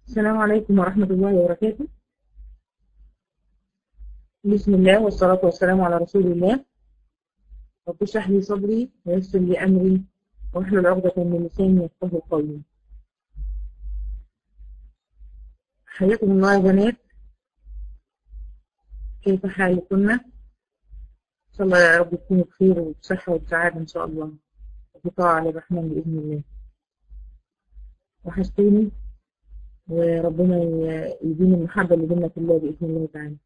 السلام عليكم ورحمة الله وبركاته بسم الله والصلاة والسلام على رسول الله رب اشرح لي صدري ويسر لي أمري واحلل عقدة من لساني يفقهوا قولي حياكم الله يا بنات كيف حالكن؟ إن شاء الله يا رب تكونوا بخير وبصحة وبسعادة إن شاء الله وبطاعة على الرحمن بإذن الله وحشتوني وربنا يديني المحبة اللي بيننا في الله بإذن الله تعالى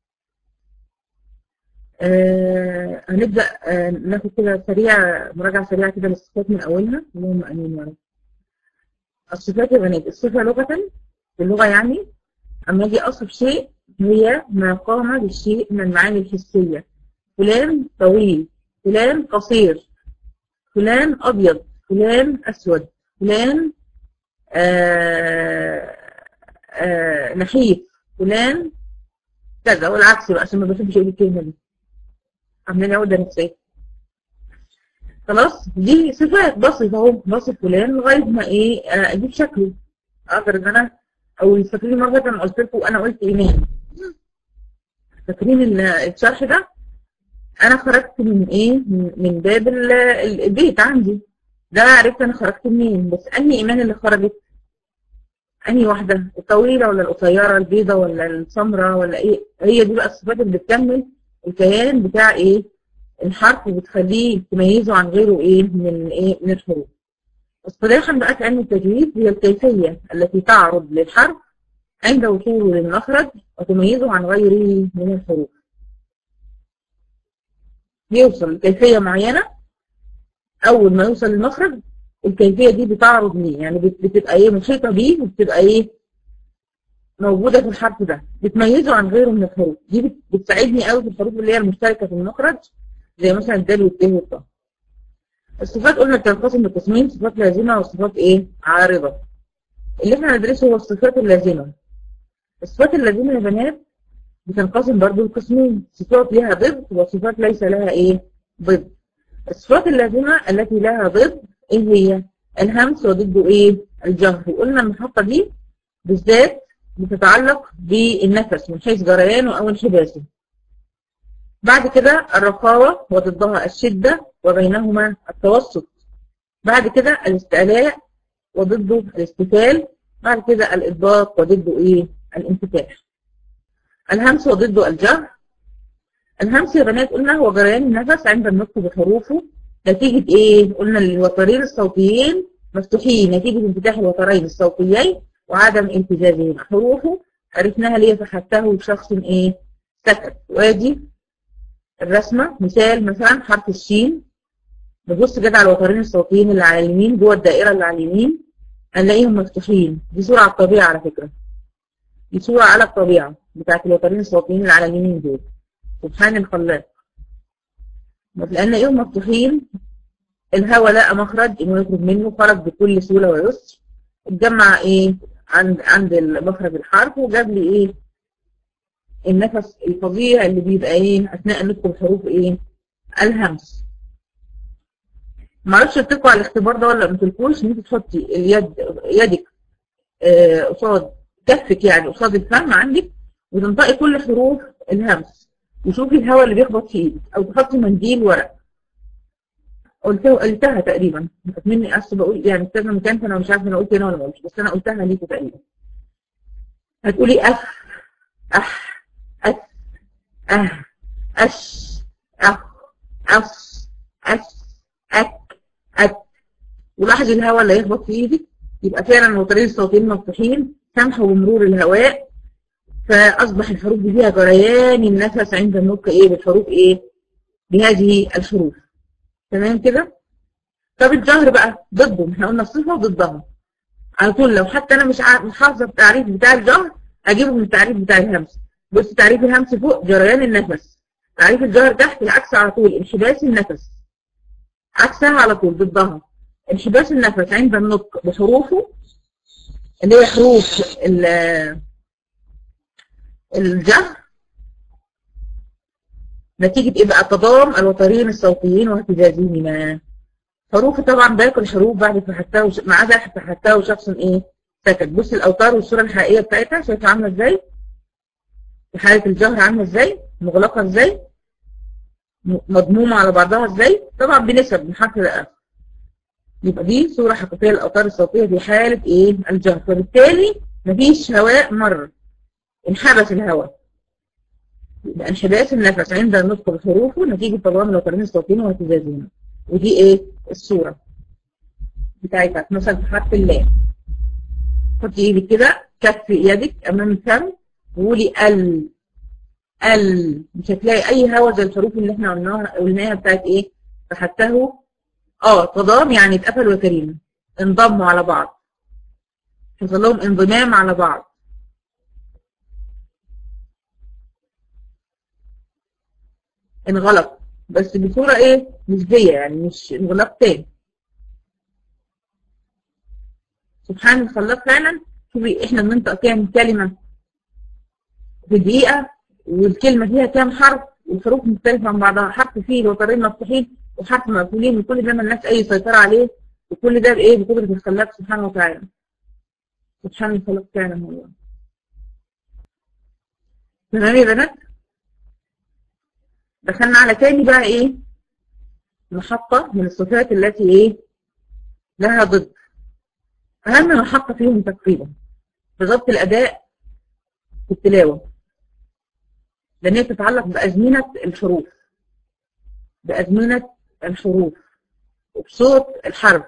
آه هنبدأ آه ناخد كده سريع مراجعة سريعة كده للصفات من أولها اللهم أمين يا رب الصفات يا بنات الصفة لغة باللغة يعني أما أجي أصف شيء هي ما قام بالشيء من المعاني الحسية فلان طويل فلان قصير فلان أبيض فلان أسود فلان آه آه نحيف فلان كذا والعكس بقى عشان ما بحبش اقول الكلمه دي عاملين عقده نفسيه خلاص دي صفات بصف اهو بصف فلان لغايه ما ايه آه اجيب شكله اقدر ان انا او فاكرين مره كان قلت لكم انا قلت ايمان فاكرين الشرح ده انا خرجت من ايه من باب البيت عندي ده عرفت انا خرجت منين بس انهي ايمان اللي خرجت انهي واحده الطويله ولا القصيره البيضه ولا السمراء ولا ايه هي دي بقى الصفات اللي بتكمل الكيان بتاع ايه الحرف وبتخليه تميزه عن غيره ايه من ايه من الحروف اصطلاحا بقى في علم التجويد هي الكيفيه التي تعرض للحرف عند وصوله للمخرج وتميزه عن غيره من الحروف يوصل لكيفيه معينه اول ما يوصل للمخرج الكيفيه دي بتعرض ليه يعني بتبقى ايه محيطه بيه وبتبقى ايه موجوده في الحرف ده بتميزه عن غيره من الحروف دي بتساعدني قوي في الحروف اللي هي المشتركه في المخرج زي مثلا الدال والت والطاء الصفات قلنا بتنقسم لقسمين صفات لازمه وصفات ايه عارضه اللي احنا هندرسه هو الصفات اللازمه الصفات اللازمه يا بنات بتنقسم برضه لقسمين صفات لها ضد وصفات ليس لها ايه ضد الصفات اللازمه التي لها ضد ايه هي الهمس وضده ايه الجهر وقلنا المحطة دي بالذات بتتعلق بالنفس من حيث جريانه او انحباسه بعد كده الرخاوة وضدها الشدة وبينهما التوسط بعد كده الاستعلاء وضده الاستفال بعد كده الإضباط وضده ايه الانفتاح الهمس وضده الجهر الهمس يا بنات قلنا هو جريان النفس عند النطق بحروفه نتيجة ايه؟ قلنا الوترين الصوتيين مفتوحين نتيجة انفتاح الوترين الصوتيين وعدم امتزاجهما حروفه عرفناها ليه فحته شخص ايه؟ سكت وادي الرسمة مثال مثلا حرف الشين نبص كده على الوترين الصوتيين اللي على اليمين جوه الدائرة اللي على اليمين هنلاقيهم مفتوحين دي صورة على الطبيعة على فكرة دي صورة على الطبيعة بتاعت الوترين الصوتيين اللي على اليمين دول سبحان الخلاق لأن إيه مفتوحين الهواء لقى مخرج إنه يخرج منه خرج بكل سهولة ويسر اتجمع إيه عند عند مخرج الحرف وجاب لي إيه النفس الفظيع اللي بيبقى إيه أثناء نطق الحروف إيه الهمس معرفش اتفقوا على الاختبار ده ولا ما قلتلكوش ان انت تحطي اليد يدك قصاد آه كفك يعني قصاد الفم عندك وتنطقي كل حروف الهمس وشوفي الهواء اللي بيخبط في ايدك او تحطي منديل ورق قلته قلتها تقريبا مني اصل بقول يعني كذا مكان فانا مش عارفه انا قلت هنا ولا ما قلتش بس انا قلتها ليكوا تقريبا هتقولي اخ اح اث اه اش اخ اص اس اك ات ولاحظي الهواء اللي هيخبط في ايدك يبقى فعلا الوترين الصوتيين مفتوحين سمحوا بمرور الهواء فأصبح الحروف دي فيها جريان النفس عند النطق إيه بالحروف إيه بهذه الحروف تمام كده طب الجهر بقى ضده احنا قلنا الصفة ضدها على طول لو حتى أنا مش مش حافظة التعريف بتاع الجهر أجيبه من التعريف بتاع الهمس بص تعريف الهمس فوق جريان النفس تعريف الجهر تحت العكس على طول انحباس النفس عكسها على طول ضدها انحباس النفس عند النطق بحروفه اللي هي حروف الجهر نتيجة ايه بقى تضام الوترين الصوتيين واهتزازهما حروف طبعا باقي الحروف بعد فتحتها وش... مع ذلك فتحتها وشخص ايه سكت بص الاوتار والصوره الحقيقيه بتاعتها شايفه عامله ازاي في حاله الجهر عامله ازاي مغلقه ازاي مضمومه على بعضها ازاي طبعا بنسب من حرف لآخر يبقى دي صوره حقيقيه للاوتار الصوتيه في حاله ايه الجهر فبالتالي مفيش هواء مر انحبس الهواء يبقى انحباس النفس عند النطق بحروفه نتيجه تضامن الاوتارين الصوتيين واهتزازهما ودي ايه الصوره بتاعتك مثلا في حرف اللام حطي ايدك كده كف يدك امام الفم وقولي ال ال مش هتلاقي اي هوا زي الحروف اللي احنا قلناها قلناها بتاعت ايه فحته اه تضام يعني اتقفلوا يا كريم انضموا على بعض حصل لهم انضمام على بعض انغلق بس بصورة ايه نسبية يعني مش انغلاق تاني سبحان الخلاق فعلا شوفي احنا بننطق كام كلمة في دقيقة والكلمة فيها كام حرف والحروف مختلفة عن بعضها حرف فيه الوترين مفتوحين وحرف مقفولين وكل ده ملناش أي سيطرة عليه وكل ده بإيه بقدرة الخلاق سبحانه وتعالى سبحان الخلاق فعلا هو تمام يا بنات دخلنا على تاني بقى إيه محطة من الصفات التي إيه لها ضد أهم محطة فيهم تقريبا بضبط الأداء في التلاوة لأن هي تتعلق بأزمنة الحروف بأزمنة الحروف وبصوت الحرف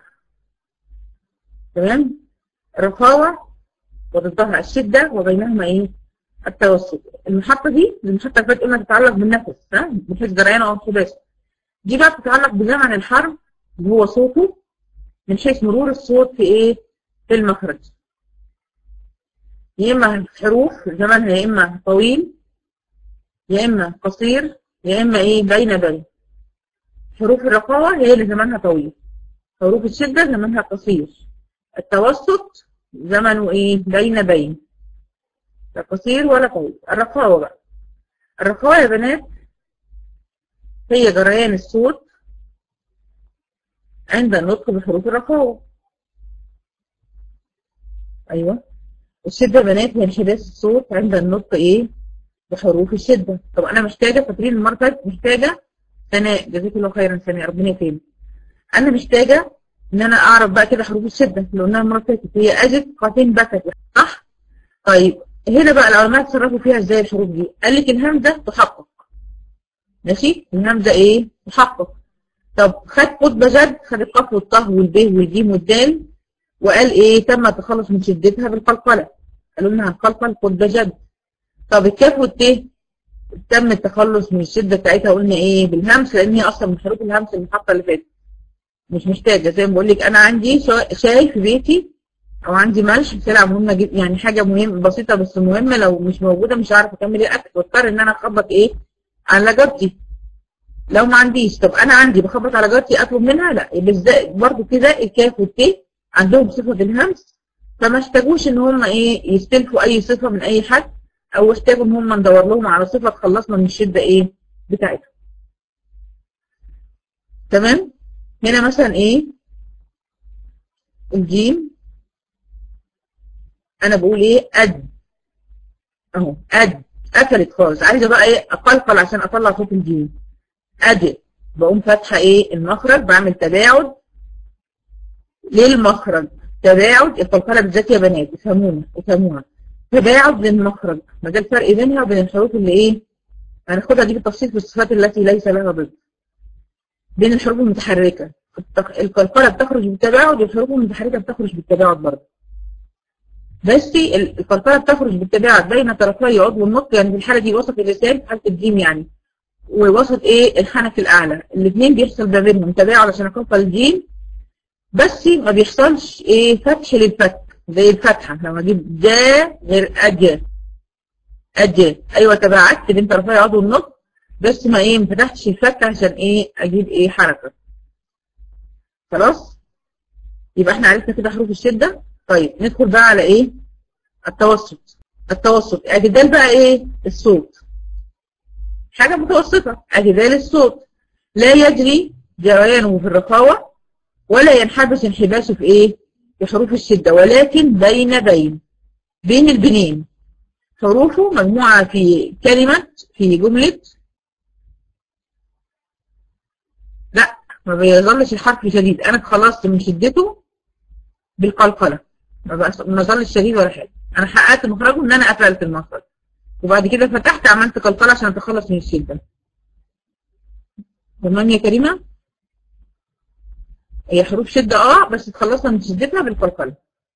تمام الرخاوة وضدها الشدة وبينهما إيه التوسط المحطة دي المحطة اللي فاتت قلنا تتعلق بالنفس ها بحيث جريان أو انحباس دي بقى بتتعلق بزمن الحرف اللي هو صوته من حيث مرور الصوت في إيه في المخرج يا إما حروف زمنها يا إما طويل يا إما قصير يا إما إيه بين بين حروف الرخاوة هي اللي زمنها طويل حروف الشدة زمنها قصير التوسط زمنه إيه بين بين لا قصير ولا طويل الرخاوة بقى الرخاوة يا بنات هي جريان الصوت عند النطق بحروف الرخاوة أيوة الشدة يا بنات هي انحداث الصوت عند النطق إيه بحروف الشدة طب أنا محتاجة فاكرين المرة اللي محتاجة سناء جزاك الله خيرا سناء ربنا يكرمك أنا محتاجة إن أنا أعرف بقى كده حروف الشدة اللي قلناها المرة اللي فاتت هي أجد قاتين بكت صح؟ طيب هنا بقى العلماء اتصرفوا فيها ازاي الحروف دي؟ قال لك الهمزة تحقق ماشي؟ الهمزة إيه؟ تحقق طب خد قطبة جد خد القاف والطه والب والجيم والدال وقال إيه؟ تم التخلص من شدتها بالقلقلة قالوا لنا هنقلقل قطبة جد طب الكاف والت تم التخلص من الشده بتاعتها قلنا ايه بالهمس لان هي اصلا من حروف الهمس المحطه اللي فاتت مش محتاجه زي ما بقول لك انا عندي شاي في بيتي او عندي ملح سلعه مهمه جدا يعني حاجه مهمه بسيطه بس مهمه لو مش موجوده مش هعرف اكمل الاكل واضطر ان انا اخبط ايه على جارتي لو ما عنديش طب انا عندي بخبط على جارتي اطلب منها لا بالذات برضو كده الكاف والت عندهم صفه الهمس فما احتاجوش ان هم ايه يستلفوا اي صفه من اي حد او احتاجوا ان هم ندور لهم على صفه تخلصنا من الشده ايه بتاعتها تمام هنا مثلا ايه الجيم انا بقول ايه اد اهو اد قفلت خالص عايزه بقى ايه اقلقل عشان اطلع صوت الجيم اد بقوم فاتحه ايه المخرج بعمل تباعد للمخرج تباعد القلقله بالذات يا بنات افهمونا افهموها تباعد للمخرج ما ده الفرق بينها وبين الحروف اللي ايه هناخدها دي بالتفصيل في الصفات التي ليس لها ضد بين الحروف المتحركه القلقله بتخرج بالتباعد والحروف المتحركه بتخرج بالتباعد برضه بس القلقله بتخرج بالتباعد بين طرفي عضو النطق يعني في الحاله دي وسط اللسان في حاله الجيم يعني ووسط ايه الحنك الاعلى الاثنين بيحصل ما بينهم تباعد عشان اقلقل الجيم بس ما بيحصلش ايه فتح للفتح زي الفتحة لما اجيب جا غير أجا أجا أيوة تباعدت بين طرفي عضو النطق بس ما ايه ما فتحتش الفتحة عشان ايه أجيب ايه حركة خلاص يبقى احنا عرفنا كده حروف الشدة طيب ندخل بقى على ايه التوسط التوسط اجدال بقى ايه الصوت حاجة متوسطة اجدال الصوت لا يجري جريانه في الرخاوة ولا ينحبس انحباسه في ايه في حروف الشدة ولكن بين بين بين البنين حروفه مجموعة في كلمة في جملة لا ما بيظلش الحرف شديد انا اتخلصت من شدته بالقلقلة ما بقاش- ما ظلش شديد ولا حاجة انا حققت مخرجه ان انا قفلت المخرج وبعد كده فتحت عملت قلقلة عشان اتخلص من الشدة تمام يا كريمة هي حروف شدة اه بس اتخلصنا من شدتها بالقلقلة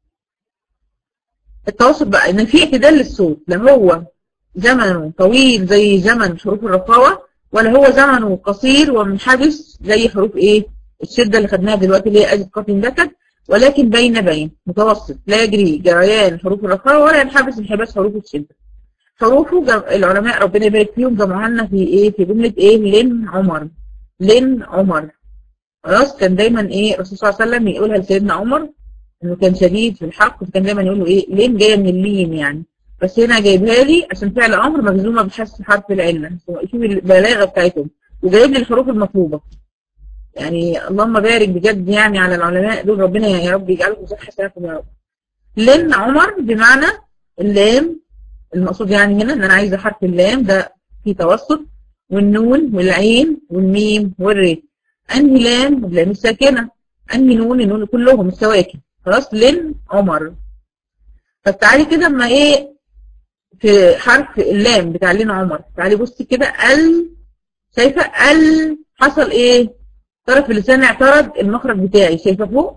التواصل بقى ان في اعتدال للصوت لا هو زمنه طويل زي زمن حروف الرخاوة ولا هو زمنه قصير ومنحبس زي حروف ايه الشدة اللي خدناها دلوقتي اللي هي أجد قاتل دكت ولكن بين بين متوسط لا يجري جريان حروف الرخاوة ولا ينحبس انحباس حروف الشدة حروفه جم... العلماء ربنا يبارك فيهم جمعوها لنا في ايه في جملة ايه لن عمر لن عمر خلاص كان دايما ايه الرسول صلى الله عليه وسلم يقولها لسيدنا عمر انه كان شديد في الحق فكان دايما يقول له ايه لين جايه من اللين يعني بس هنا جايبها لي عشان فعل امر مجزومه بحذف حرف العله شوف البلاغه بتاعتهم وجايب لي الحروف المطلوبه يعني اللهم بارك بجد يعني على العلماء دول ربنا يا رب يجعلكم صح حسناتكم يا رب لن عمر بمعنى اللام المقصود يعني هنا ان انا عايزه حرف اللام ده في توسط والنون والعين والميم والري انهي لام اللام الساكنه انهي نون النون كلهم السواكن خلاص لن عمر طب تعالي كده اما ايه في حرف اللام بتاع لن عمر تعالي بصي كده ال شايفه ال حصل ايه طرف اللسان اعترض المخرج بتاعي شايفه فوق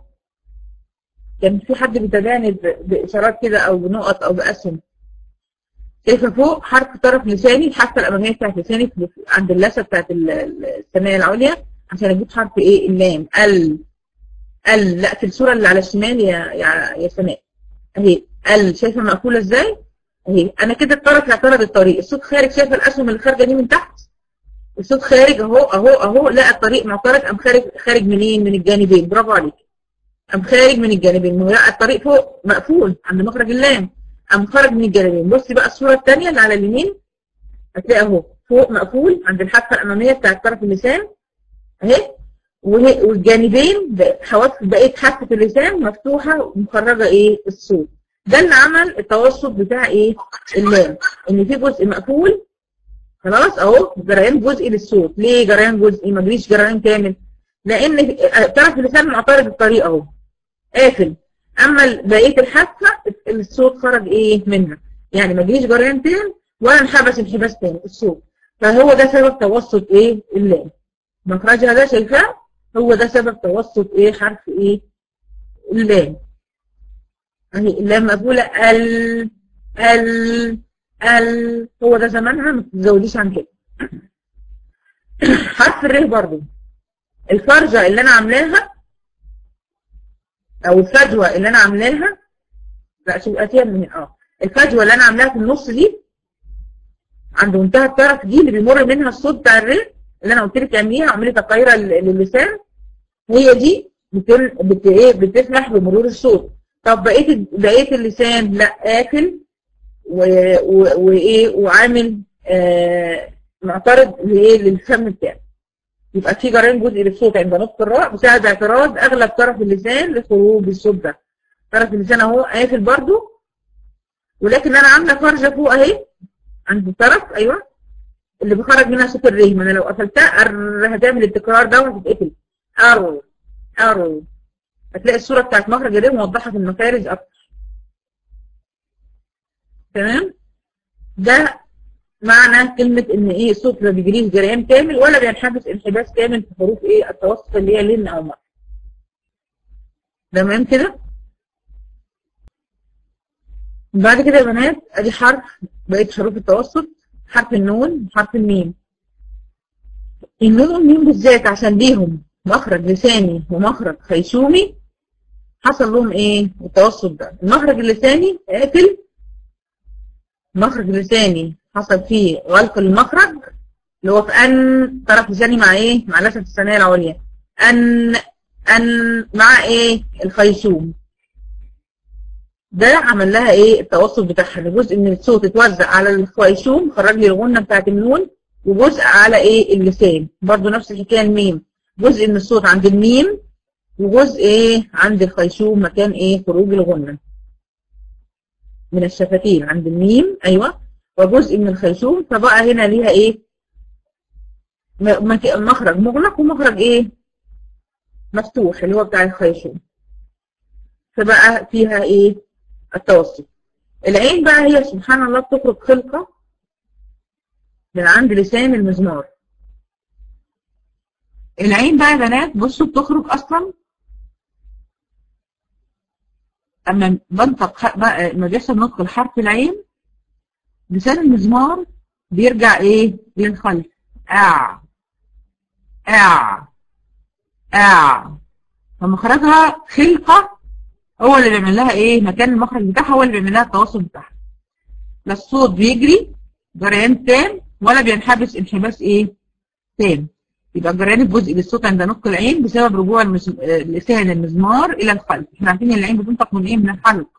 كان في حد بيتابعني ب- باشارات كده او بنقط او باسهم شايفه فوق حرف طرف لساني الحافه الاماميه بتاعت لساني في- عند اللثه بتاعت ال- ال- الثانيه العليا عشان اجيب حرف ايه اللام ال ال لا في الصوره اللي على الشمال يا يا يا سماء اهي ال شايفه مقفوله ازاي اهي انا كده الطرف اعترض الطريق الصوت خارج شايفه الاسهم اللي خارجه دي من تحت الصوت خارج اهو اهو اهو لا الطريق معترض ام خارج خارج منين من الجانبين برافو عليك ام خارج من الجانبين ما هو لا الطريق فوق مقفول عند مخرج اللام ام خرج من الجانبين بصي بقى الصوره الثانيه اللي على اليمين هتلاقي اهو فوق مقفول عند الحافه الاماميه بتاعت طرف اللسان اهي وهي- والجانبين ب- حواف بقيه حافه اللسان مفتوحه ومخرجه ايه الصوت ده اللي عمل التوسط بتاع ايه اللام ان في جزء مقفول خلاص اهو جريان جزئي للصوت ليه جريان جزئي ما جريش جريان كامل لان طرف اللسان معترض الطريق اهو قافل اما بقيه الحافه الصوت خرج ايه منها يعني ما جريش جريان تام ولا انحبس انحباس تاني الصوت فهو ده سبب توسط ايه اللام مخرجها ده شايفاه هو ده سبب توسط ايه حرف ايه اللام اهي اللام مقفوله ال ال ال هو ده زمانها ما تتزوديش عن كده حرف الر برضو الفرجه اللي انا عاملاها او الفجوه اللي انا عاملاها لا شوف اتيها من هنا اه الفجوه اللي انا عاملاها في النص دي عند منتهى الطرف دي اللي بيمر منها الصوت بتاع الر اللي انا قلت لك اعمليها اعملي تقيره للسان هي دي بتن... بت... ايه بتسمح بمرور الصوت طب بقيه بقيه اللسان لا قافل وايه و... وإيه؟ وعامل آه معترض لايه للفم بتاعه يبقى في جريان جزء للصوت عند نطق الراء بسبب اعتراض اغلب طرف اللسان لخروج الصوت ده طرف اللسان اهو قافل برضو ولكن انا عامله فرجه فوق اهي عند الطرف ايوه اللي بخرج منها صوت الري ما انا لو قفلتها ار هتعمل التكرار ده وهتتقفل ارو ارو هتلاقي الصوره بتاعت مخرج الري موضحه في المخارج اكتر تمام ده معنى كلمة ان ايه الصوت ما بيجريش جريان كامل ولا بينحبس انحباس كامل في حروف ايه التوسط اللي هي لن او مر تمام كده بعد كده يا بنات ادي حرف بقيت حروف التوسط حرف النون حرف الميم النون والميم بالذات عشان ليهم مخرج لساني ومخرج خيشومي حصل لهم ايه التوسط ده المخرج اللساني قافل مخرج لساني حصل فيه غلق المخرج اللي هو في ان طرف لساني مع ايه مع لثه الثانيه العليا ان ان مع ايه الخيشوم ده عمل لها ايه التوسط بتاعها ان جزء من الصوت اتوزع على الخيشوم خرج لي الغنه بتاعت النون وجزء على ايه اللسان برضو نفس الحكايه الميم جزء من الصوت عند الميم وجزء ايه عند الخيشوم مكان ايه خروج الغنة من الشفتين عند الميم ايوه وجزء من الخيشوم فبقى هنا ليها ايه مخرج مغلق ومخرج ايه مفتوح اللي هو بتاع الخيشوم فبقى فيها ايه التوسط العين بقى هي سبحان الله بتخرج خلقة من عند لسان المزمار العين بقى يا بنات بصوا بتخرج اصلا اما بنطق بقى لما بيحصل نطق الحرف العين لسان المزمار بيرجع ايه للخلف اع اع اع فمخرجها خلقة هو اللي بيعمل لها ايه مكان المخرج بتاعها هو اللي بيعمل لها التواصل بتاعها لا الصوت بيجري جريان تام ولا بينحبس انحباس ايه تام يبقى جريان الجزء للصوت عند نطق العين بسبب رجوع المس... لسان المزمار الى الخلف احنا عارفين ان العين بتنطق من ايه من الحلق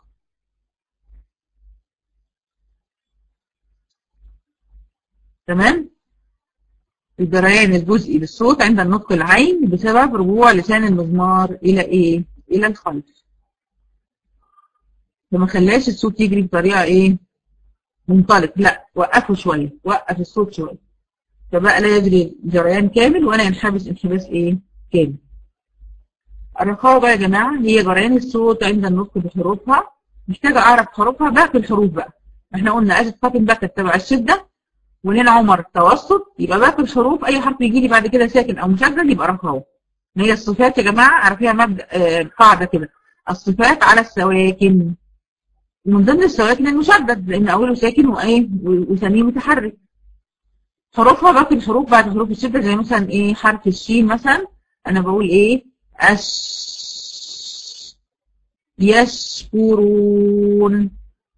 تمام الجريان الجزئي للصوت عند النطق العين بسبب رجوع لسان المزمار الى ايه الى الخلف فما خلاش الصوت يجري بطريقه ايه منطلق لا وقفه شويه وقف الصوت شويه فبقى لا يجري جريان كامل ولا ينحبس انحباس ايه كامل الرخاوة بقى يا جماعة هي جريان الصوت عند النطق بحروفها محتاجة أعرف حروفها باقي الحروف بقى احنا قلنا أجد فاطم بقى تبع الشدة وهنا عمر توسط يبقى باقي الحروف أي حرف يجي لي بعد كده ساكن أو مشدد يبقى رخاوة هي الصفات يا جماعة عارفيها مبدأ آه قاعدة كده الصفات على السواكن من ضمن السواكن المشدد لأن أوله ساكن وإيه وثانيه متحرك حروفها باقي الحروف بعد حروف الشدة زي مثلا ايه حرف الشين مثلا انا بقول ايه أش يشكرون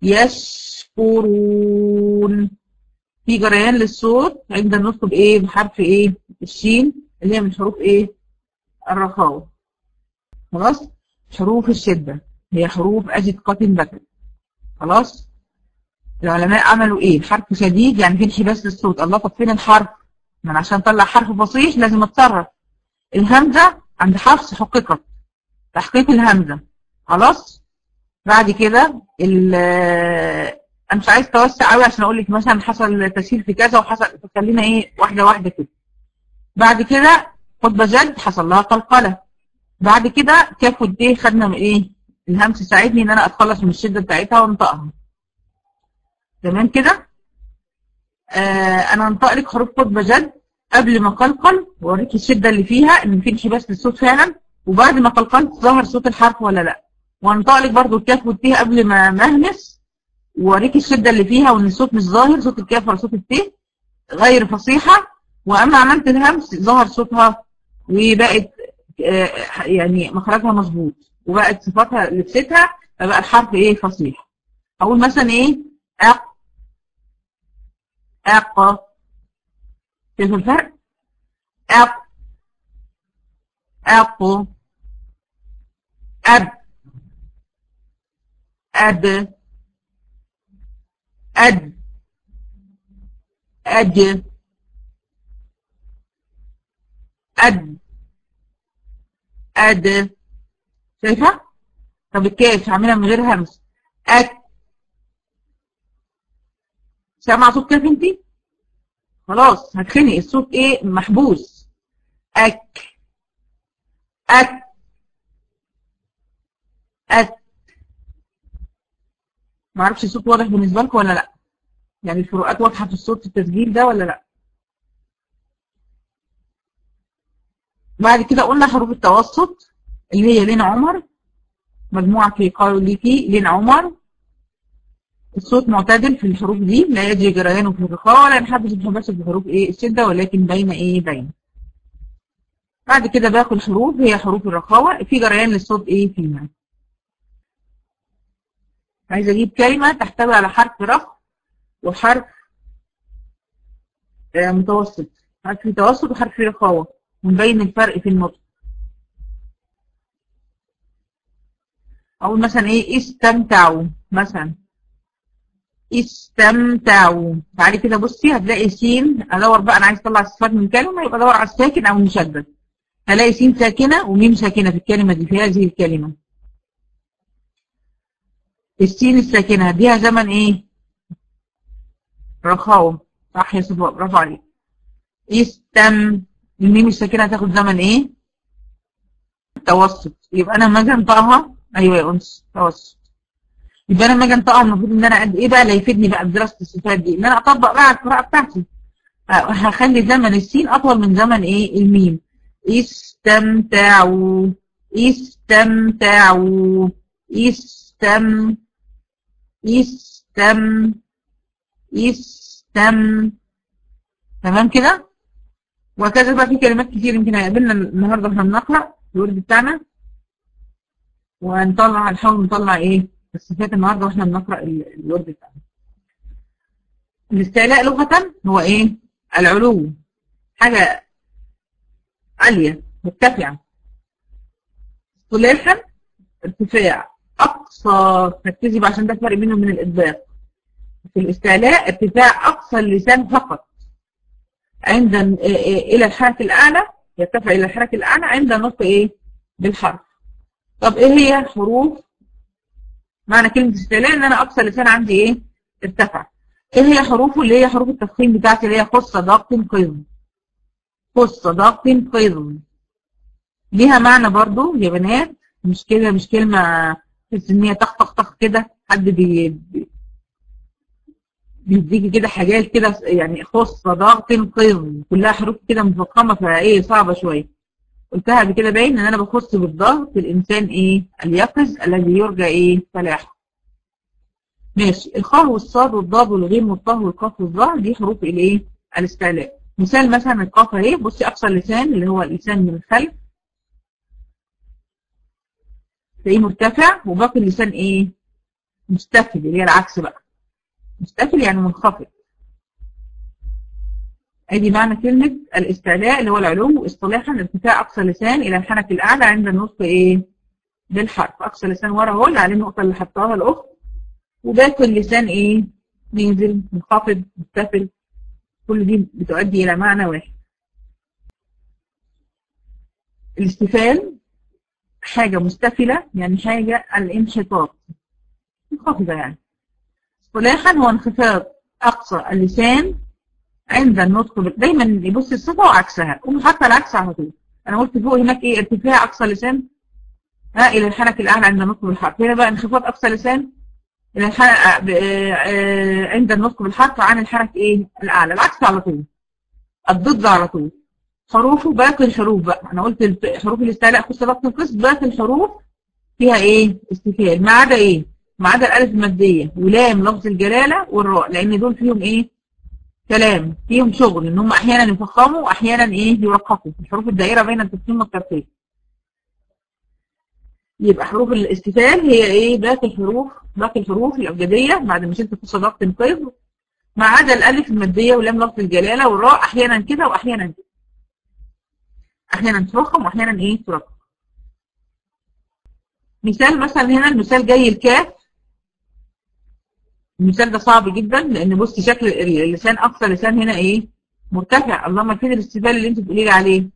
يشكرون في جريان للصوت عند النطق بايه بحرف ايه الشين اللي هي من حروف ايه الرخاوة خلاص حروف الشدة هي حروف أجد قاتل بكر خلاص العلماء عملوا ايه حرف شديد يعني في انحباس للصوت الله طب فين الحرف من عشان اطلع حرف فصيح لازم اتصرف الهمزه عند حفص حققت تحقيق الهمزه خلاص بعد كده انا مش عايز توسع قوي عشان اقول لك مثلا حصل تسهيل في كذا وحصل خلينا ايه واحده واحده كده بعد كده خطبه جد حصل لها قلقله بعد كده كاف والديه خدنا من ايه الهمس ساعدني ان انا اتخلص من الشده بتاعتها وانطقها تمام كده آه انا هنطق لك حروف خطبه جد قبل ما قلقل واوريك الشده اللي فيها ان في انحباس للصوت فعلا وبعد ما قلقلت ظهر صوت الحرف ولا لا وهنطق لك برده الكاف والتيه قبل ما مهمس واوريك الشده اللي فيها وان الصوت مش ظاهر صوت الكاف ولا صوت التيه غير فصيحه واما عملت الهمس ظهر صوتها وبقت آه يعني مخرجها مظبوط وبقت صفاتها لبستها فبقى الحرف ايه فصيح اقول مثلا ايه أق أق شوفوا الفرق أق أق أب أب أد أد أد أد شايفة؟ طب الكاف هعملها من غير همس أك سامع صوت كيف انت خلاص هتخنق الصوت ايه محبوس اك اك اك ما اعرفش الصوت واضح بالنسبه لكم ولا لا يعني الفروقات واضحه في الصوت في التسجيل ده ولا لا بعد كده قلنا حروف التوسط اللي هي لين عمر مجموعه في قولك لين عمر الصوت معتدل في الحروف دي لا يجري جريانه في الرخاء ولا ينحبس انحباسه في حروف ايه الشده ولكن بين ايه بين بعد كده باقي الحروف هي حروف الرخاوه في جريان للصوت ايه فيها عايزه اجيب كلمه تحتوي على حرف رخ وحرف آه متوسط حرف متوسط وحرف رخاوه ونبين الفرق في النطق اقول مثلا ايه استمتعوا مثلا استمتعوا تعالي كده بصي هتلاقي سين ادور بقى انا عايز اطلع الصفات من كلمه يبقى ادور على الساكن او المشدد هلاقي سين ساكنة وميم ساكنة في الكلمة دي في هذه الكلمة السين الساكنة هديها زمن ايه رخاوة صح يا صفاء برافو عليك استم الميم الساكنة هتاخد زمن ايه توسط يبقى انا لما اجي انطقها ايوه يا انس توسط يبقى انا لما اجي انطقها المفروض ان انا قد ايه بقى اللي هيفيدني بقى بدراسه الصفات دي ان انا اطبق بقى على القراءه بتاعتي هخلي زمن السين اطول من زمن ايه الميم استمتعوا استمتعوا استم استم استم تمام كده وهكذا بقى في كلمات كتير يمكن هيقابلنا النهارده واحنا بنقرا الورد بتاعنا ونطلع نحاول نطلع ايه الصفات النهارده واحنا بنقرا الورد بتاعنا الاستعلاء لغة هو ايه العلو حاجة عالية مرتفعة اصطلاحا ارتفاع اقصى ركزي بقى عشان ده فرق بينه وبين الاطباق في الاستعلاء ارتفاع اقصى اللسان فقط عند الى الحرف الاعلى يرتفع الى الحرف الاعلى عند النطق ايه بالحرف طب ايه هي حروف معنى كلمه استعلاء ان انا اقصى لسان عندي ايه ارتفع ايه هي حروفه اللي هي حروف التفخيم بتاعتي اللي هي خص ضغط قيض خص ضغط قيض ليها معنى برضو يا بنات مش كده مش كلمه تحس ان هي طخ طخ طخ كده حد بي بيديكي كده حاجات كده يعني خص ضغط قيض كلها حروف كده مفخمه فايه صعبه شويه قلتها قبل كده باين ان انا بخص بالضغط الانسان ايه اليقظ الذي يرجى ايه فلاحه ماشي الخاء والصاد والضاد والغين والطه والقاف والظاء دي حروف الايه الاستعلاء مثال مثلا القاف اهي بصي اقصى اللسان اللي هو اللسان من الخلف تلاقيه مرتفع وباقي اللسان ايه مستفل اللي هي العكس بقى مستفل يعني منخفض ادي معنى كلمة الاستعلاء اللي هو العلو اصطلاحا ارتفاع اقصى اللسان الى الحنك الاعلى عند النطق ايه بالحرف اقصى اللسان ورا اهو اللي عليه النقطة اللي حطاها الاخت وباقي اللسان ايه نازل منخفض مستفل كل دي بتؤدي الى معنى واحد الاستفال حاجة مستفلة يعني حاجة الانحطاط منخفضة يعني اصطلاحا هو انخفاض اقصى اللسان عند النطق دايما يبص الصفة وعكسها قوم حتى العكس على طول انا قلت فوق هناك ايه ارتفاع اقصى لسان ها الى الحنك الاعلى عند النطق بالحرف هنا بقى انخفاض اقصى لسان الى الحنك عند النطق بالحرف عن الحنك ايه الاعلى العكس على طول الضد على طول حروفه باقي الحروف بقى انا قلت حروف الاستعلاء خص ضبط القسم باقي الحروف فيها ايه استفهام ما عدا ايه ما عدا الالف الماديه ولام لفظ الجلاله والراء لان دول فيهم ايه كلام فيهم شغل ان هم احيانا يفخموا واحيانا ايه يرققوا الحروف الدائره بين التفخيم والترقيق يبقى حروف الاستفهام هي ايه باقي الحروف باقي الحروف الابجديه بعد ما شلت قصه ضغط انقاذ ما عدا الالف الماديه ولام لفظ الجلاله والراء احيانا كده واحيانا كده احيانا تفخم واحيانا ايه ترقق مثال مثلا هنا المثال جاي الكاف المثال ده صعب جدا لان بصي شكل اللسان اقصى لسان هنا ايه مرتفع اللهم فين الاستفال اللي انت بتقولي لي عليه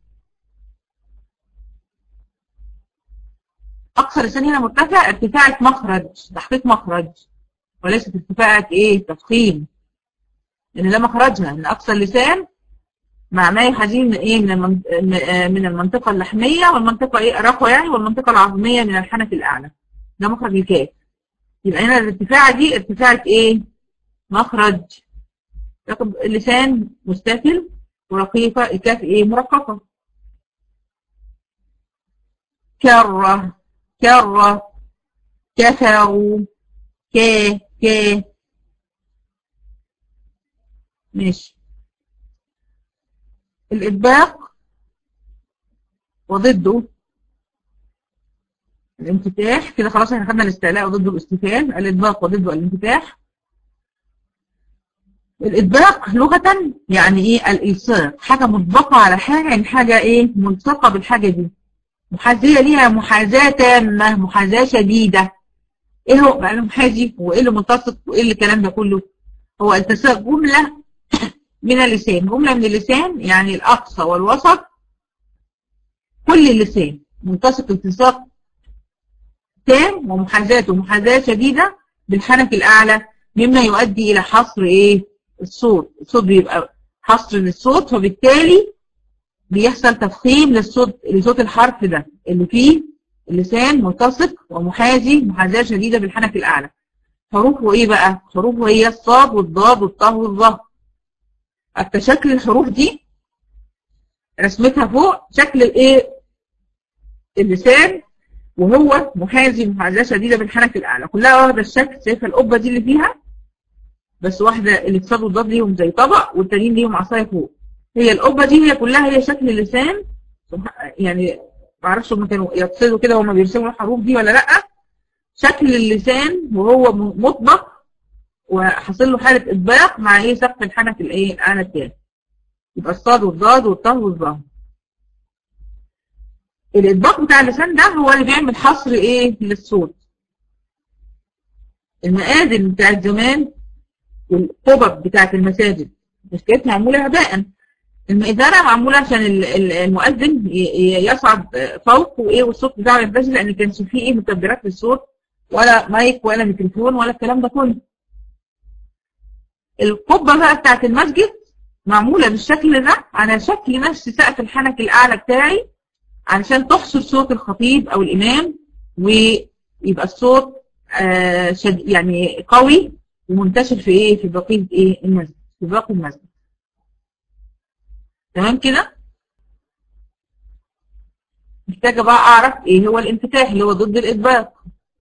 اقصى لسان هنا مرتفع ارتفاعة مخرج تحقيق مخرج وليست ارتفاعة ايه تفخيم لان ده مخرجها ان اقصى اللسان معناه يحاذين من ايه من من المنطقه اللحميه والمنطقه ايه الرقوه يعني والمنطقه العظميه من الحنك الاعلى ده مخرج الكاف يبقى هنا الارتفاعة دي ارتفاعة ايه مخرج اللسان مستفل ورقيقة الكاف ايه مرققة كرة كرة كفروا ك ك ماشي الإطباق وضده الانفتاح كده خلاص احنا خدنا الاستعلاء وضده الاستفال الإطباق وضده الانفتاح الإطباق لغة يعني ايه الإلصاق حاجة مطبقة على حاجة يعني حاجة ايه ملصقة بالحاجة دي محاذية ليها محاذاة تامة محاذاة شديدة ايه هو بقى المحاذي وايه اللي ملتصق وايه اللي الكلام ده كله هو التصاق جملة من اللسان جملة من اللسان يعني الأقصى والوسط كل اللسان ملتصق التصاق تام ومحاذاة ومحاذاة شديدة بالحنك الأعلى مما يؤدي إلى حصر إيه الصوت الصوت بيبقى حصر للصوت فبالتالي بيحصل تفخيم للصوت لصوت الحرف ده اللي فيه اللسان ملتصق ومحاذي محاذاة شديدة بالحنك الأعلى حروفه إيه بقى؟ حروفه هي الصاد والضاد والطه والظه حتى شكل الحروف دي رسمتها فوق شكل الايه اللسان وهو محاذي محاذاه شديده بالحنك الاعلى كلها واخده الشكل شايفه القبه دي اللي فيها بس واحده اللي في صاد والضاد ليهم زي طبق والتانيين ليهم عصايه فوق هي القبه دي هي كلها هي شكل اللسان يعني ما اعرفش هم كانوا يقصدوا كده وهم بيرسموا الحروف دي ولا لا شكل اللسان وهو مطبق وحصل له حاله اطباق مع ايه سقف الحنك الايه الاعلى التاني يبقى الصاد والضاد والطه والظهر الاطباق بتاع اللسان ده هو اللي بيعمل حصر ايه للصوت المآذن بتاعت زمان والقبب بتاعت المساجد مش كانت معموله هباء المئذنه معموله عشان المؤذن يصعد فوق وايه والصوت بتاعه ينتشر لان كانش فيه ايه مكبرات للصوت ولا مايك ولا ميكروفون ولا الكلام ده كله القبه بقى بتاعت المسجد معموله بالشكل ده على شكل نفس سقف الحنك الاعلى بتاعي علشان تحصر صوت الخطيب او الامام ويبقى الصوت آه شد يعني قوي ومنتشر في ايه في بقيه ايه المسجد في باقي المسجد تمام كده محتاجه بقى اعرف ايه هو الانفتاح اللي هو ضد الاطباق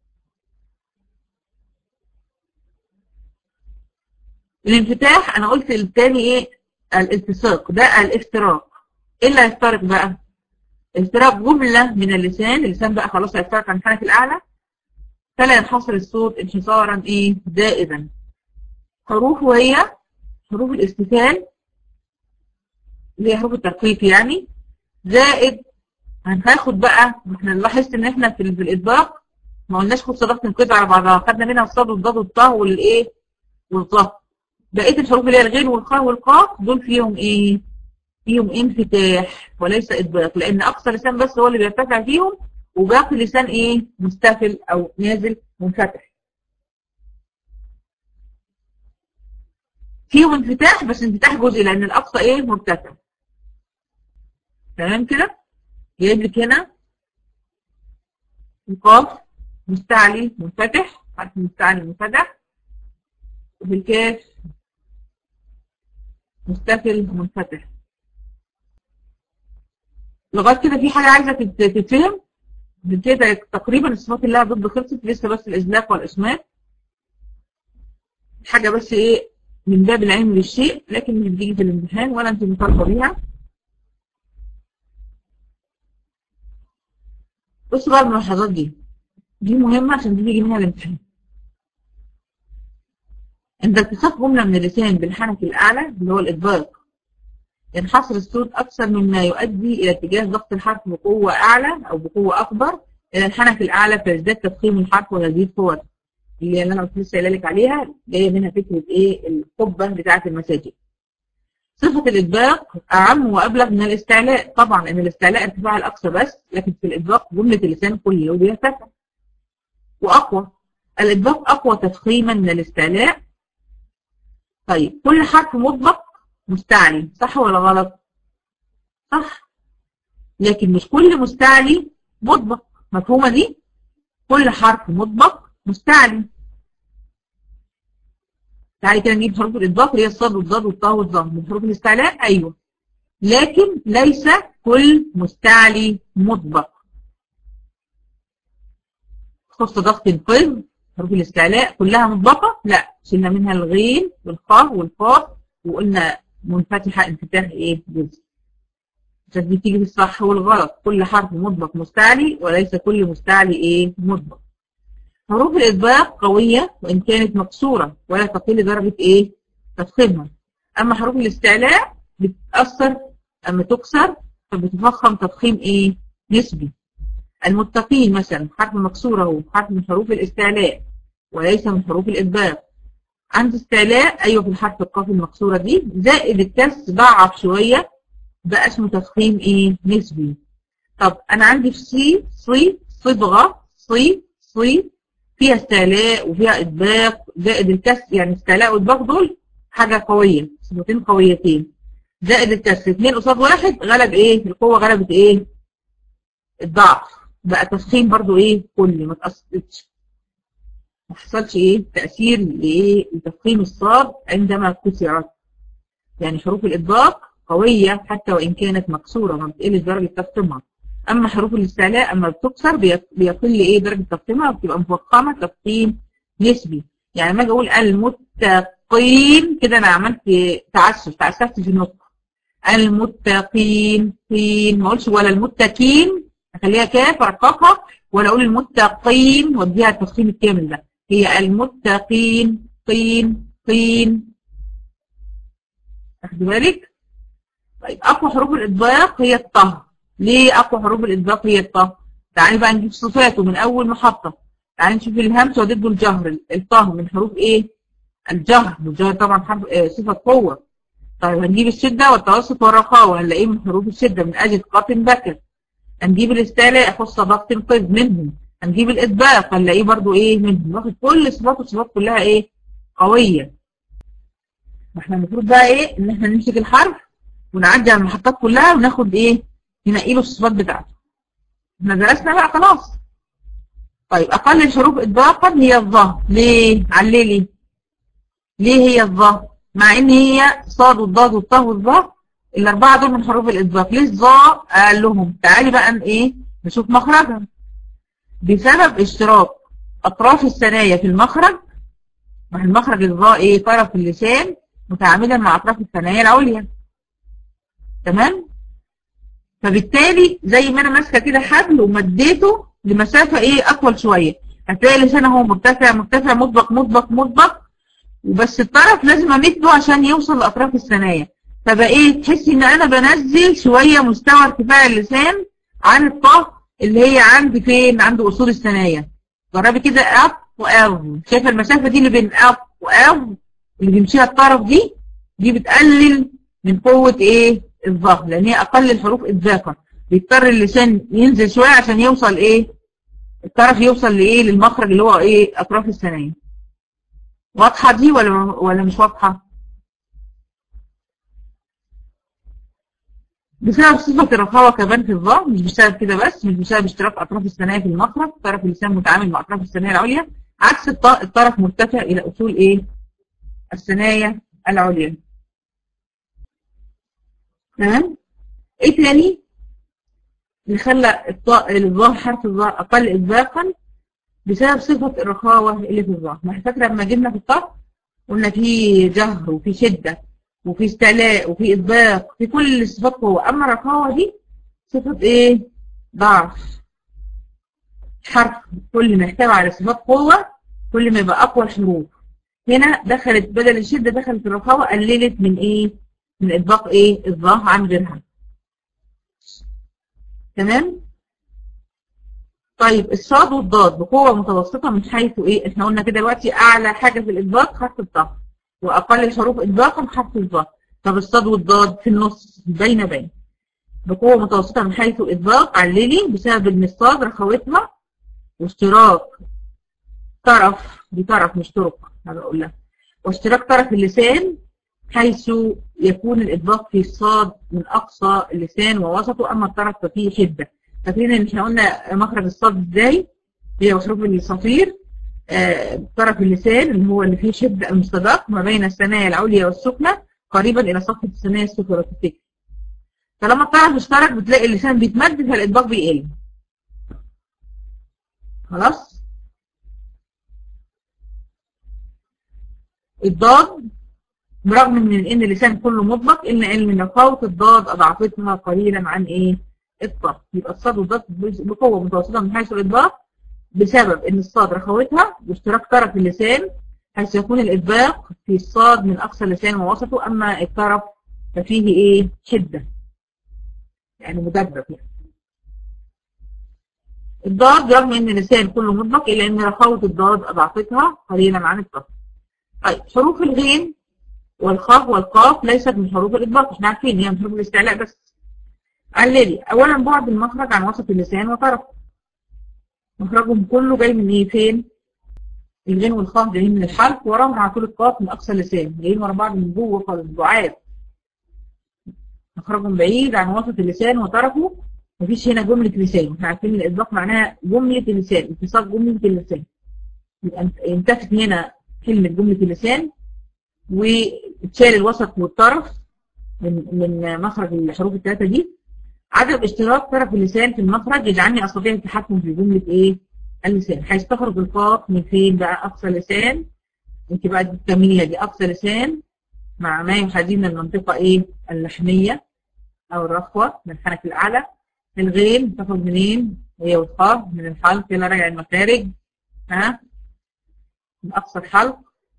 الانفتاح انا قلت التاني ايه الالتصاق ده الافتراق ايه اللي هيفترق بقى افتراق جمله من اللسان اللسان بقى خلاص هيفترق عن الحنك الاعلى فلا ينحصر الصوت انحصارا ايه دائما حروفه هي حروف الاستفال اللي هي حروف الترقيق يعني زائد هناخد بقى احنا لاحظت ان احنا في, في الاطباق ما قلناش خد صداقه القطع على بعضها خدنا منها الصاد والضاد والطاء والايه والظه بقيه الحروف اللي هي الغين والخاء والقاف دول فيهم ايه فيهم انفتاح وليس اطباق لان اقصى لسان بس هو اللي بيرتفع فيهم وباقي اللسان ايه مستفل او نازل منفتح فيهم انفتاح بس انفتاح جزئي لان الاقصى ايه مرتفع تمام كده جايب لك هنا القاف مستعلي منفتح حرف مستعلي منفتح وفي الكاف مستفل منفتح لغايه كده في حاجه عايزه تتفهم كده تقريبا الصفات اللي ضد خلصت لسه بس الازلاق والاسماء حاجه بس ايه من باب العلم للشيء لكن مش بتيجي في الامتحان ولا انت مطالبه بيها بصوا بقى الملاحظات دي دي مهمه عشان تيجي منها الامتحان عند التصاق جمله من اللسان بالحنك الاعلى اللي هو الاطباق ينحصر الصوت اكثر مما يؤدي الى اتجاه ضغط الحرف بقوه اعلى او بقوه اكبر الى الحنك الاعلى فيزداد تفخيم الحرف ويزيد قوته اللي انا كنت لسه قايله لك عليها جايه منها فكره ايه القبه بتاعه المساجد صفه الاطباق اعم وابلغ من الاستعلاء طبعا لان الاستعلاء ارتفاع الاقصى بس لكن في الاطباق جمله اللسان كله بيرتفع واقوى الاطباق اقوى تفخيما من الاستعلاء طيب كل حرف مطبق مستعلي صح ولا غلط صح لكن مش كل مستعلي مطبق مفهومه دي كل حرف مطبق مستعلي تعالي كده نجيب حروف الاطباق اللي هي الصاد والضاد والطاء والظهر من حروف الاستعلاء ايوه لكن ليس كل مستعلي مطبق خص ضغط القذ حروف الاستعلاء كلها مطبقه لا شلنا منها الغين والخاء والقاف وقلنا منفتحه انفتاح ايه جزء عشان دي تيجي في الصح والغلط كل حرف مطبق مستعلي وليس كل مستعلي ايه مطبق حروف الإطباق قوية وإن كانت مكسورة ولا تقل درجة إيه؟ تفخيمها. أما حروف الاستعلاء بتتأثر أما تكسر فبتفخم تفخيم إيه؟ نسبي. المتقين مثلا حرف مكسور أهو حرف من حروف الاستعلاء وليس من حروف الإطباق. عند استعلاء أيوه في الحرف القاف المكسورة دي زائد الكسر ضعف شوية بقى اسمه تفخيم إيه؟ نسبي. طب انا عندي في سي صي صبغه صي صي فيها استعلاء وفيها اطباق زائد الكسر يعني استعلاء واطباق دول حاجه قويه صفتين قويتين زائد الكسر اثنين قصاد واحد غلب ايه القوه غلبت ايه الضعف بقى تفخيم برضو ايه كلي ما تأثرش ما حصلش ايه تأثير لايه لتفخيم الصاد عندما كسرت يعني حروف الإطباق قوية حتى وإن كانت مكسورة ما بتقلش درجة تفخيمها أما حروف الاستعلاء أما بتكسر بيقل إيه درجة تفخيمها وبتبقى مفخمة تفخيم نسبي يعني لما أجي أقول المتقين كده أنا عملت تعسف تعسفت في النطق المتقين قين ما أقولش ولا المتقين أخليها كاف أرققها ولا أقول المتقين وأديها التفخيم الكامل ده هي المتقين قين قين واخد بالك طيب اقوى حروف الاطباق هي الطه ليه اقوى حروف الاطباق هي الطه تعالي بقى نجيب صفاته من اول محطه تعالي نشوف الهمس وضده الجهر الطه من حروف ايه الجهر والجهر طبعا حرف آه صفه قوه طيب هنجيب الشده والتوسط والرخاوه هنلاقيه من حروف الشده من اجل قاتل بكر هنجيب الاستعلاء خص ضغط قذ منهم هنجيب الاطباق هنلاقيه برضو ايه منهم واخد كل صفات الصفات كلها ايه قويه ما احنا المفروض بقى ايه ان احنا نمسك الحرف ونعدي على المحطات كلها وناخد ايه ننقي له الصفات بتاعته احنا درسنا بقى خلاص طيب اقل الحروف اطباقا هي الظا ليه عللي ليه هي الظا مع ان هي صاد والضاد والطاء والظا الاربعه دول من حروف الاطباق ليه الظا قال لهم تعالي بقى ايه نشوف مخرجها بسبب اشتراك اطراف الثنايا في المخرج ما المخرج الظاء ايه طرف اللسان متعامدا مع اطراف الثنايا العليا تمام فبالتالي زي ما انا ماسكه كده حبل ومديته لمسافه ايه اطول شويه هتلاقي لسان اهو مرتفع مرتفع مطبق مطبق مطبق وبس الطرف لازم امده عشان يوصل لاطراف الثنايا فبقى ايه تحسي ان انا بنزل شويه مستوى ارتفاع اللسان عن الطه اللي هي عند فين عند اصول الثنايا جربي كده اب واو شايفه المسافه دي اللي بين اب واو اللي بيمشيها الطرف دي دي بتقلل من قوه ايه الظهر لان هي اقل الحروف اطباقا بيضطر اللسان ينزل شويه عشان يوصل ايه الطرف يوصل لايه للمخرج اللي هو ايه اطراف الثنايا واضحه دي ولا ولا مش واضحه بسبب صفة الرخاوة كمان في الظهر مش بسبب كده بس مش بسبب اشتراك أطراف الثنايا في المخرج طرف اللسان متعامل مع أطراف الثنايا العليا عكس الطرف مرتفع إلى أصول إيه الثنايا العليا تمام إيه تاني اللي خلى الظهر حرف الظهر أقل إطباقا بسبب صفة الرخاوة اللي في الظهر ما فاكرة لما جبنا في الطرف قلنا في جهر وفي شدة وفي استعلاء وفي إطباق في كل الصفات قوة أما الرخاوة دي صفة إيه؟ ضعف حرف كل ما يحتوي على صفات قوة كل ما يبقى أقوى الحروف هنا دخلت بدل الشدة دخلت الرخاوة قللت من إيه؟ من إطباق إيه؟ الظاهر عن غيرها تمام؟ طيب الصاد والضاد بقوة متوسطة من حيث إيه؟ إحنا قلنا كده دلوقتي أعلى حاجة في الإطباق حرف الضغط واقل الحروف اطباقا حرف الظهر طب الصاد والضاد في النص بين بين بقوه متوسطه من حيث اطباق عللي بسبب ان الصاد رخوتها واشتراك طرف دي طرف مش طرق انا بقول لها واشتراك طرف اللسان حيث يكون الاطباق في الصاد من اقصى اللسان ووسطه اما الطرف ففيه شده فاكرين ان احنا قلنا مخرج الصاد ازاي هي حروف الصفير آه طرف اللسان اللي هو اللي فيه شدة المستدق ما بين الثنايا العليا والسفلى قريبا إلى صفحة الثنايا السفلى والتفكير فلما الطرف اشترك بتلاقي اللسان بيتمد فالإطباق بيقل خلاص الضاد برغم من ان اللسان كله مطبق الا ان من قوه الضاد اضعفتها قليلا عن ايه الطه يبقى الصاد والضاد بقوه متوسطه من حيث الاطباق بسبب ان الصاد رخوتها واشتراك طرف اللسان حيث يكون الإطباق في الصاد من أقصى اللسان ووسطه أما الطرف ففيه إيه شدة يعني مدبب يعني الضاد رغم ان اللسان كله مطبق الا ان رخاوة الضاد اضعفتها قليلا عن الطرف طيب حروف الغين والخاء والقاف ليست من حروف الاطباق احنا عارفين هي من حروف الاستعلاء بس عللي اولا بعد المخرج عن وسط اللسان وطرفه مخرجهم كله جاي من ايه فين الغين والخاء جايين من الحلق وراهم على طول القاف من اقصى اللسان جايين ورا بعض من جوه خالص بعاد مخرجهم بعيد عن وسط اللسان وطرفه مفيش هنا جملة لسان احنا عارفين الإطلاق معناها جملة اللسان اتصال جملة اللسان يبقى ينتفت هنا كلمة جملة اللسان وتشال الوسط والطرف من من مخرج الحروف الثلاثة دي عدم اشتراك طرف اللسان في المخرج يجعلني استطيع التحكم في جملة ايه اللسان هيستخرج القاف من فين بقى اقصى لسان انت بقى التمية دي اقصى لسان مع ما يحاذي من المنطقة ايه اللحمية او الرخوة من الحنك الاعلى الغين تاخد منين هي والخاء من الحلق الى راجع المخارج ها من اقصى الحلق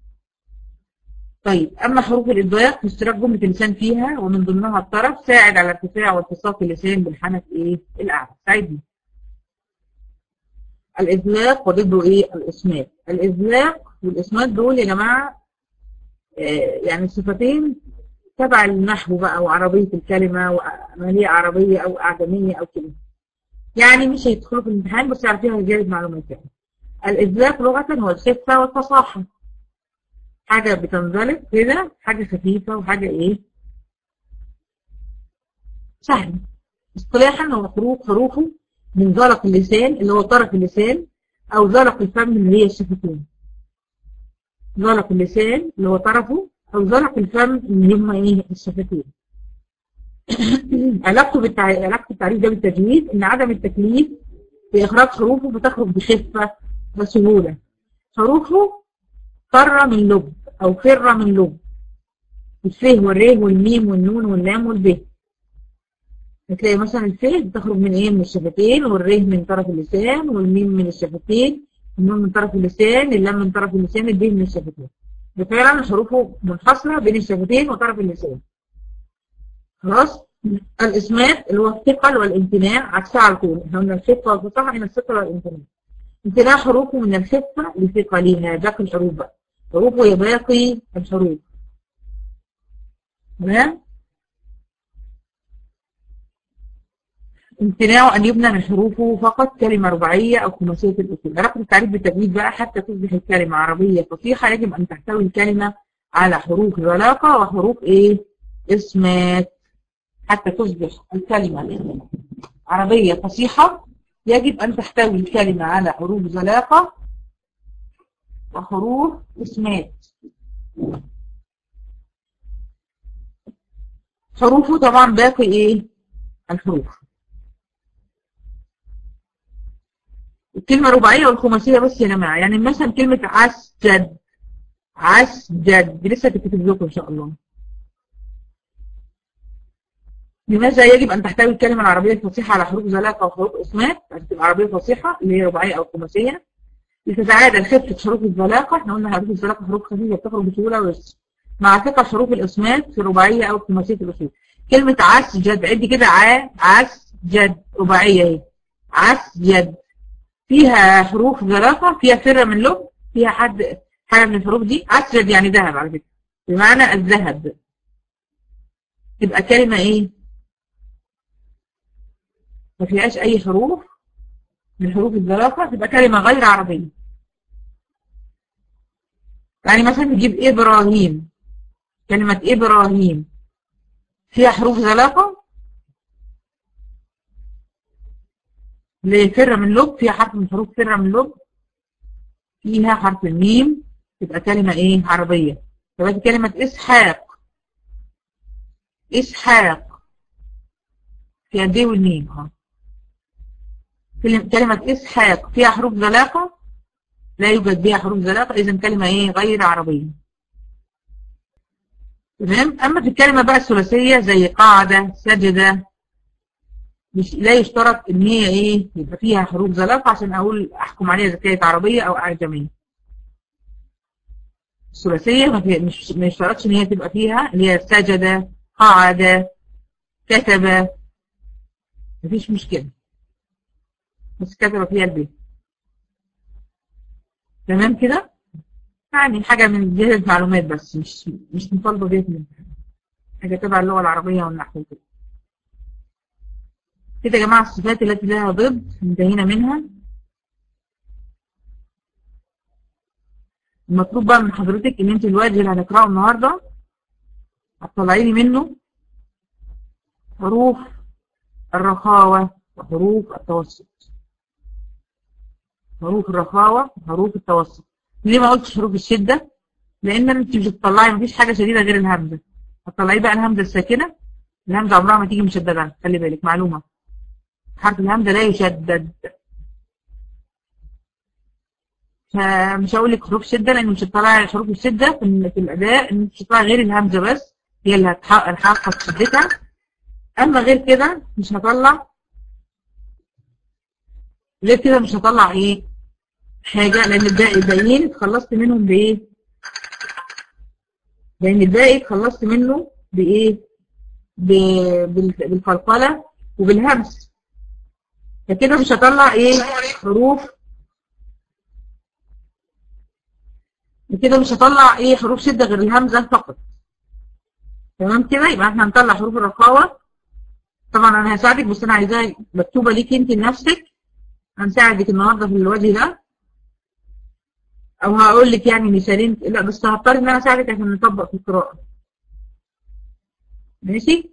طيب اما حروف الادراك فاشتراك جمله اللسان فيها ومن ضمنها الطرف ساعد على ارتفاع والتصاق اللسان بالحنك ايه الاعلى ساعدني الإذلاق وضده إيه؟ الإسمات. الإذلاق والإسمات دول يا جماعة آه يعني صفتين تبع النحو بقى وعربية الكلمة وعملية عربية أو أعجمية أو كده. يعني مش هيدخلوا في الامتحان بس يعرفوها رجالة معلومات يعني. الإذلاق لغة هو الخفة والفصاحة. حاجة بتنزلق كده حاجة خفيفة وحاجة إيه؟ سهلة. اصطلاحا هو حروف حروفه من زلق اللسان اللي هو طرف اللسان او زلق الفم اللي هي الشفتين زلق اللسان اللي هو طرفه او زلق الفم اللي هم ايه الشفتين علاقته بالتعريف علاقه التعريف ده بالتجويد ان عدم التكليف في اخراج حروفه بتخرج بخفه وسهوله حروفه فر من لب او فر من لب الفه والريه والميم والنون واللام والب هتلاقي مثلا الفه بتخرج من ايه من الشفتين والره من طرف اللسان والميم من الشفتين النون من طرف اللسان اللام من طرف اللسان الب من الشفتين فعلا حروفه منحصرة بين الشفتين وطرف اللسان خلاص الاسمات اللي هو الثقل والامتناع عكسها على طول احنا قلنا الخفه والفصاحه هنا الثقل والامتناع امتناع حروفه من الخفه لثقلها باقي الحروف بقى حروفه هي باقي الحروف تمام امتناعه أن يبنى من حروفه فقط كلمة رباعية أو خماسية الأصول علاقة التعريف بالتجويد بقى حتى تصبح الكلمة عربية فصيحة يجب أن تحتوي الكلمة على حروف علاقة وحروف إيه؟ إسمات حتى تصبح الكلمة عربية فصيحة يجب أن تحتوي الكلمة على حروف زلاقة وحروف إسمات حروفه طبعا باقي إيه؟ الحروف الكلمة الرباعية والخماسية بس يا جماعة يعني مثلا كلمة عسجد عسجد دي لسه تكتب لكم إن شاء الله لماذا يجب أن تحتوي الكلمة العربية الفصيحة على حروف زلاقة وحروف إسمات عشان تبقى عربية فصيحة اللي هي رباعية أو خماسية لتتعادل خفة حروف الزلاقة احنا قلنا حروف الزلاقة حروف خفيفة بتخرج بسهولة بس مع ثقل حروف الإسمات في رباعية أو خماسية الأصول كلمة عسجد عدي كده ع عسجد رباعية اهي عسجد فيها حروف زرافة فيها فرة من لب فيها حد حاجة من الحروف دي أسجد يعني ذهب على فكرة بمعنى الذهب تبقى كلمة ايه ما فيهاش اي حروف من حروف الزرافة تبقى كلمة غير عربية يعني مثلا نجيب إبراهيم كلمة إبراهيم فيها حروف زلاقة لفر من لب فيها حرف من حروف فر من لب فيها حرف الميم تبقى كلمة ايه عربية تبقى كلمة اسحاق اسحاق فيها الدي والميم اه كلمة اسحاق فيها حروف زلاقة لا يوجد بها حروف زلاقة اذا كلمة ايه غير عربية تمام اما في الكلمة بقى الثلاثية زي قاعدة سجدة مش لا يشترط ان هي ايه يبقى فيها حروف زلاقة عشان اقول احكم عليها اذا كانت عربية او اعجمية الثلاثية ما فيها مش ما يشترطش ان هي تبقى فيها اللي هي سجد قعد كتب مفيش مشكلة بس كتب فيها البيت تمام كده يعني حاجة من جهة معلومات بس مش مش مطالبة بيها في الامتحان حاجة تبع اللغة العربية والنحو كده كده يا جماعة الصفات التي لها ضد انتهينا منها المطلوب بقى من حضرتك ان انت الوجه اللي هنقراه النهارده هتطلعي لي منه حروف الرخاوة وحروف التوسط حروف الرخاوة وحروف التوسط ليه ما قلتش حروف الشدة لان انت مش هتطلعي مفيش حاجة شديدة غير الهمزة هتطلعي بقى الهمزة الساكنة الهمزة عمرها ما تيجي مشددة خلي بالك معلومة حرف الهمزة لا يشدد فمش هقول لك حروف شدة لان مش هتطلعي حروف الشدة في, في الاداء ان مش هتطلعي غير الهمزة بس هي اللي هتحقق شدتها اما غير كده مش هطلع غير كده مش هطلع ايه حاجة لان الباقيين اتخلصت منهم بايه لان الباقي اتخلصت منه بايه بالفلفلة وبالهمس فكده مش هطلع ايه حروف كده مش هطلع ايه حروف شدة غير الهمزة فقط تمام كده يبقى احنا هنطلع حروف الرخاوة طبعا انا هساعدك بس انا عايزاها مكتوبة ليك انت لنفسك هنساعدك النهاردة في الوجه ده او هقول لك يعني مثالين لا بس هضطر ان انا اساعدك عشان نطبق في القراءة ماشي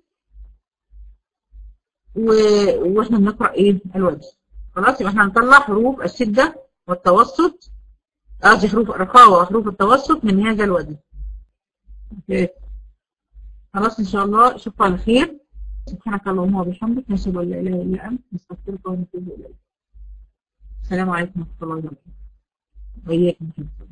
و... واحنا بنقرأ ايه الوجه خلاص يبقى احنا هنطلع حروف الشدة والتوسط قصدي حروف الرخاوة وحروف التوسط من هذا الوجه اوكي خلاص ان شاء الله اشوفكم على خير سبحانك اللهم وبحمدك نشهد ان لا اله الا انت نستغفرك ونتوب اليك السلام عليكم ورحمه الله وبركاته وإياكم